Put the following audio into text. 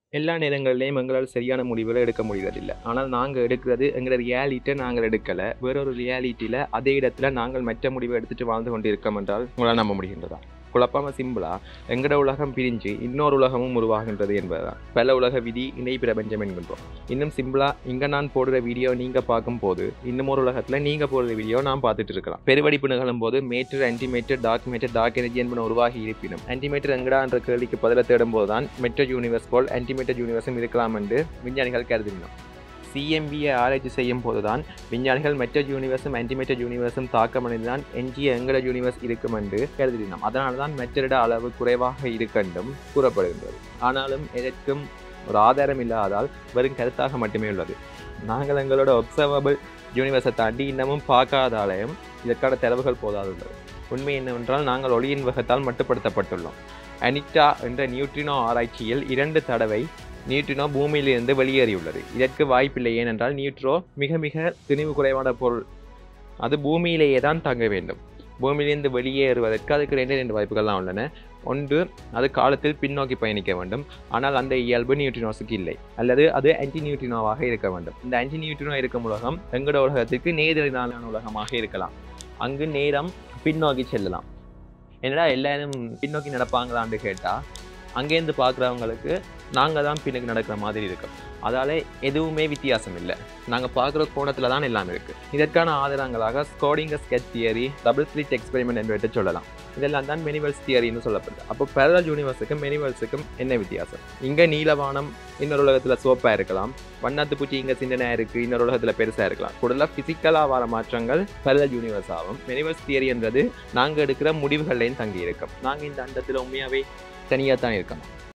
எல்லா நேரங்கள்லையும் எங்களால் சரியான முடிவுகளை எடுக்க முடிவதில்லை ஆனால் நாங்கள் எடுக்கிறது எங்களோட ரியாலிட்டியை நாங்கள் எடுக்கலை வேறொரு ரியாலிட்டியில் அதே இடத்துல நாங்கள் மற்ற முடிவை எடுத்துட்டு வாழ்ந்து கொண்டு இருக்கோம் என்றால் உங்களால் நம்ப முடிகின்றதா குழப்பாம சிம்பிளா எங்கட உலகம் பிரிஞ்சு இன்னொரு உலகமும் உருவாகின்றது என்பதுதான் பல உலக விதி இணை பிரபஞ்சம் என்கின்றோம் இன்னும் சிம்பிளா இங்க நான் போடுற வீடியோ நீங்க பார்க்கும்போது இன்னும் ஒரு உலகத்துல நீங்க போடுற வீடியோ நான் பார்த்துட்டு இருக்கலாம் பெருவெடிப்பு நிகழும் போது matter antimatter dark matter dark energy என்பன உருவாகி இருப்பினும் ஆன்டிமேட்டர் எங்கடா என்ற கேள்விக்கு பதில தேடும் போதுதான் மெட்ரோ யூனிவர்ஸ் போல் ஆன்டிமேட்டர் யூனிவர்ஸும் இருக்கலாம் என்று விஞ்ஞானிகள் கருதினோம் சிஎம்பியை ஆராய்ச்சி செய்யும் போதுதான் விஞ்ஞானிகள் மெட்டர் யூனிவர்ஸும் ஆன்டிமேட்டர் யூனிவர்ஸும் தாக்கமடைந்துதான் எஞ்சிய எங்கட யூனிவர்ஸ் இருக்கும் என்று கருதினோம் அதனால தான் மெட்டரிட அளவு குறைவாக இருக்கென்றும் கூறப்படுகின்றது ஆனாலும் எதற்கும் ஒரு ஆதாரம் இல்லாதால் வெறும் கருத்தாக மட்டுமே உள்ளது நாங்கள் எங்களோட ஒப்சர்வபிள் யூனிவர்ஸை தாண்டி இன்னமும் பார்க்காதாலையும் இதற்கான தரவுகள் போதாதுள்ளது உண்மை என்னவென்றால் நாங்கள் ஒளியின் வேகத்தால் மட்டுப்படுத்தப்பட்டுள்ளோம் அனிட்டா என்ற நியூட்ரினோ ஆராய்ச்சியில் இரண்டு தடவை நியூட்ரினோ பூமியிலிருந்து வெளியேறியுள்ளது இதற்கு வாய்ப்பில்லை ஏனென்றால் நியூட்ரோ மிக மிக திணிவு குறைவான பொருள் அது பூமியிலேயே தான் தங்க வேண்டும் பூமியிலிருந்து வெளியேறுவதற்கு அதுக்கு ரெண்டு ரெண்டு வாய்ப்புகள்லாம் உள்ளன ஒன்று அது காலத்தில் பின்னோக்கி பயணிக்க வேண்டும் ஆனால் அந்த இயல்பு நியூட்ரினோஸுக்கு இல்லை அல்லது அது ஆன்டி நியூட்ரினோவாக இருக்க வேண்டும் இந்த ஆன்டி நியூட்ரினோ இருக்கும் உலகம் எங்களோட உலகத்திற்கு நேரெதிரான உலகமாக இருக்கலாம் அங்கு நேரம் பின்னோக்கி செல்லலாம் என்னடா எல்லாரும் பின்னோக்கி நடப்பாங்களான்னு கேட்டால் அங்கேருந்து பார்க்குறவங்களுக்கு நாங்கள் தான் பின்னுக்கு நடக்கிற மாதிரி இருக்கும் அதால் எதுவுமே வித்தியாசம் இல்லை நாங்கள் பார்க்குற கோணத்தில் தான் எல்லாம் இருக்குது இதற்கான ஆதாரங்களாக Schrodinger's cat theory double slit experiment என்று சொல்லலாம் இதெல்லாம் தான் மெனிவல்ஸ் தியரின்னு சொல்லப்படுது அப்போ பேரல் யூனிவர்ஸுக்கும் மெனிவல்ஸுக்கும் என்ன வித்தியாசம் இங்கே நீலவானம் இன்னொரு உலகத்தில் சோப்பாக இருக்கலாம் வண்ணாத்து பூச்சி இங்கே சின்னனாக இருக்குது இன்னொரு உலகத்தில் பெருசாக இருக்கலாம் கூடுதலாக ஃபிசிக்கலாக வர மாற்றங்கள் பேரல் யூனிவர்ஸ் ஆகும் மெனிவல்ஸ் தியரி என்றது நாங்கள் எடுக்கிற முடிவுகள்லையும் தங்கி இருக்கும் நாங்கள் இந்த அண்டத்தில் உண்மையாகவே தனியாக தான் இருக்கோம்